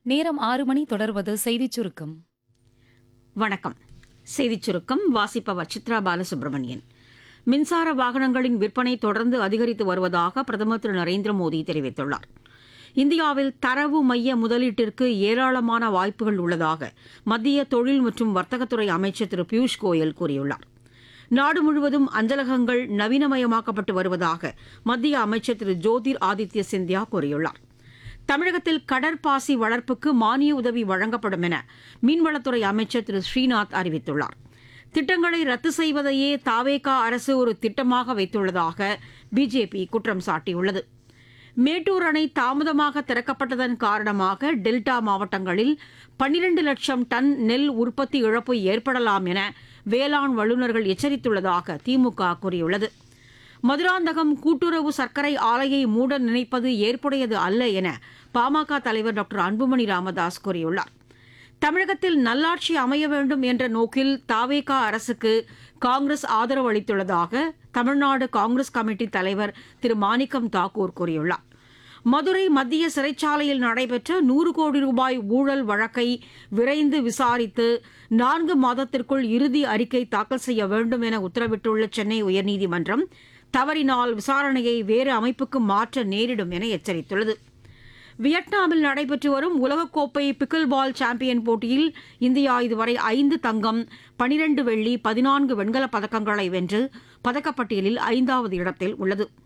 நேரம் ஆறு மணி தொடர்வது செய்திச் சுருக்கம் வணக்கம் செய்திச் சுருக்கம் வாசிப்பவர் சித்ரா பாலசுப்ரமணியன் மின்சார வாகனங்களின் விற்பனை தொடர்ந்து அதிகரித்து வருவதாக பிரதமர் திரு நரேந்திர மோடி தெரிவித்துள்ளார் இந்தியாவில் தரவு மைய முதலீட்டிற்கு ஏராளமான வாய்ப்புகள் உள்ளதாக மத்திய தொழில் மற்றும் வர்த்தகத்துறை அமைச்சர் திரு பியூஷ் கோயல் கூறியுள்ளார் நாடு முழுவதும் அஞ்சலகங்கள் நவீனமயமாக்கப்பட்டு வருவதாக மத்திய அமைச்சர் திரு ஜோதிர் ஆதித்ய சிந்தியா கூறியுள்ளார் தமிழகத்தில் கடற்பாசி வளர்ப்புக்கு மானிய உதவி வழங்கப்படும் என மீன்வளத்துறை அமைச்சர் திரு ஸ்ரீநாத் அறிவித்துள்ளார் திட்டங்களை ரத்து செய்வதையே தாவேகா அரசு ஒரு திட்டமாக வைத்துள்ளதாக பிஜேபி குற்றம் சாட்டியுள்ளது மேட்டூர் அணை தாமதமாக திறக்கப்பட்டதன் காரணமாக டெல்டா மாவட்டங்களில் பன்னிரண்டு லட்சம் டன் நெல் உற்பத்தி இழப்பு ஏற்படலாம் என வேளாண் வல்லுநர்கள் எச்சரித்துள்ளதாக திமுக கூறியுள்ளது மதுராந்தகம் கூட்டுறவு சர்க்கரை ஆலையை மூட நினைப்பது ஏற்புடையது அல்ல என பாமக தலைவர் டாக்டர் அன்புமணி ராமதாஸ் கூறியுள்ளார் தமிழகத்தில் நல்லாட்சி அமைய வேண்டும் என்ற நோக்கில் தாவேகா அரசுக்கு காங்கிரஸ் ஆதரவு அளித்துள்ளதாக தமிழ்நாடு காங்கிரஸ் கமிட்டி தலைவர் திரு மாணிக்கம் தாக்கூர் கூறியுள்ளார் மதுரை மத்திய சிறைச்சாலையில் நடைபெற்ற நூறு கோடி ரூபாய் ஊழல் வழக்கை விரைந்து விசாரித்து நான்கு மாதத்திற்குள் இறுதி அறிக்கை தாக்கல் செய்ய வேண்டும் என உத்தரவிட்டுள்ள சென்னை உயர்நீதிமன்றம் தவறினால் விசாரணையை வேறு அமைப்புக்கு மாற்ற நேரிடும் என எச்சரித்துள்ளது வியட்நாமில் நடைபெற்று வரும் உலகக்கோப்பை பிக்கில் பால் சாம்பியன் போட்டியில் இந்தியா இதுவரை ஐந்து தங்கம் பனிரண்டு வெள்ளி பதினான்கு வெண்கலப் பதக்கங்களை வென்று பதக்கப்பட்டியலில் ஐந்தாவது இடத்தில் உள்ளது